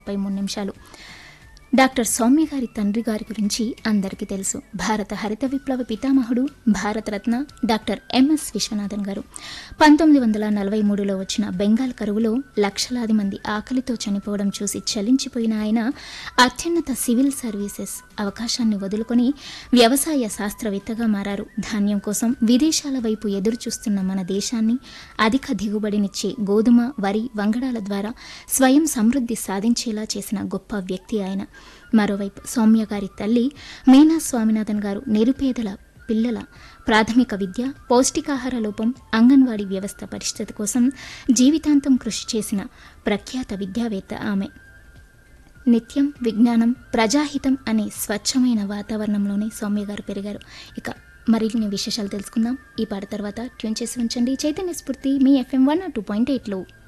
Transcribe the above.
ముప్పై మూడు నిమిషాలు డాక్టర్ సౌమ్య గారి తండ్రి గారి గురించి అందరికీ తెలుసు భారత హరిత విప్లవ పితామహుడు భారతరత్న డాక్టర్ ఎంఎస్ విశ్వనాథన్ గారు పంతొమ్మిది వందల నలభై మూడులో వచ్చిన బెంగాల్ కరువులో లక్షలాది మంది ఆకలితో చనిపోవడం చూసి చలించిపోయిన ఆయన అత్యున్నత సివిల్ సర్వీసెస్ అవకాశాన్ని వదులుకొని వ్యవసాయ శాస్త్రవేత్తగా మారారు ధాన్యం కోసం విదేశాల వైపు ఎదురు చూస్తున్న మన దేశాన్ని అధిక దిగుబడినిచ్చే గోధుమ వరి వంగడాల ద్వారా స్వయం సమృద్ధి సాధించేలా చేసిన గొప్ప వ్యక్తి ఆయన మరోవైపు సౌమ్య గారి తల్లి మీనా స్వామినాథన్ గారు నిరుపేదల పిల్లల ప్రాథమిక విద్య పౌష్టికాహార లోపం అంగన్వాడీ వ్యవస్థ పరిస్థితి కోసం జీవితాంతం కృషి చేసిన ప్రఖ్యాత విద్యావేత్త ఆమె నిత్యం విజ్ఞానం ప్రజాహితం అనే స్వచ్ఛమైన వాతావరణంలోనే సౌమ్య గారు పెరిగారు ఇక మరిన్ని విశేషాలు తెలుసుకుందాం ఈ పాట తర్వాత ట్యూన్ చేసి ఉంచండి చైతన్య స్ఫూర్తి మీ ఎఫ్ఎం వన్ టూ పాయింట్ ఎయిట్లో